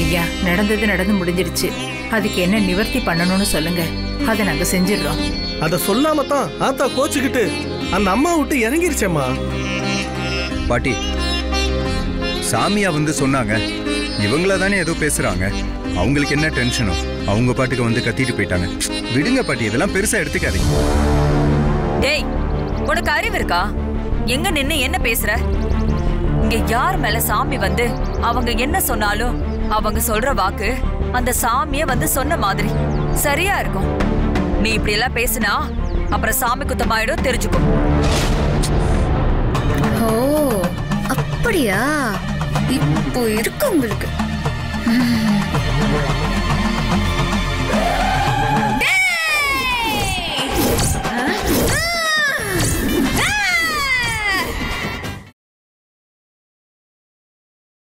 ஐயா நடந்தது நடந்து முடிஞ்சிருச்சு அதுக்கு என்ன நிவர்த்தி பண்ணணும்னு சொல்லுங்க அதை நாங்க செஞ்சிடுறோம் அத சொல்லாம தான் ஆத்தா கோச்சுக்கிட்டு அந்த அம்மா விட்டு இறங்கிருச்சேம்மா பாட்டி சாமியா வந்து சொன்னாங்க இவங்கள தானே ஏதோ பேசுறாங்க அவங்களுக்கு என்ன டென்ஷனோ அவங்க பாட்டுக்கு வந்து கத்திட்டு போயிட்டாங்க விடுங்க பாட்டி இதெல்லாம் பெருசா எடுத்துக்காதீங்க டேய் உனக்கு அறிவு இருக்கா எங்க நின்னு என்ன பேசுற இங்க யார் மேல சாமி வந்து அவங்க என்ன சொன்னாலும் அவங்க சொல்ற வாக்கு அந்த சாமியே வந்து சொன்ன மாதிரி சரியா இருக்கும் நீ இப்படி எல்லாம் பேசினா அப்புறம் சாமி குத்தமாயிடும் தெரிஞ்சுக்கோ ஓ அப்படியா இப்போ இருக்கு உங்களுக்கு ம்.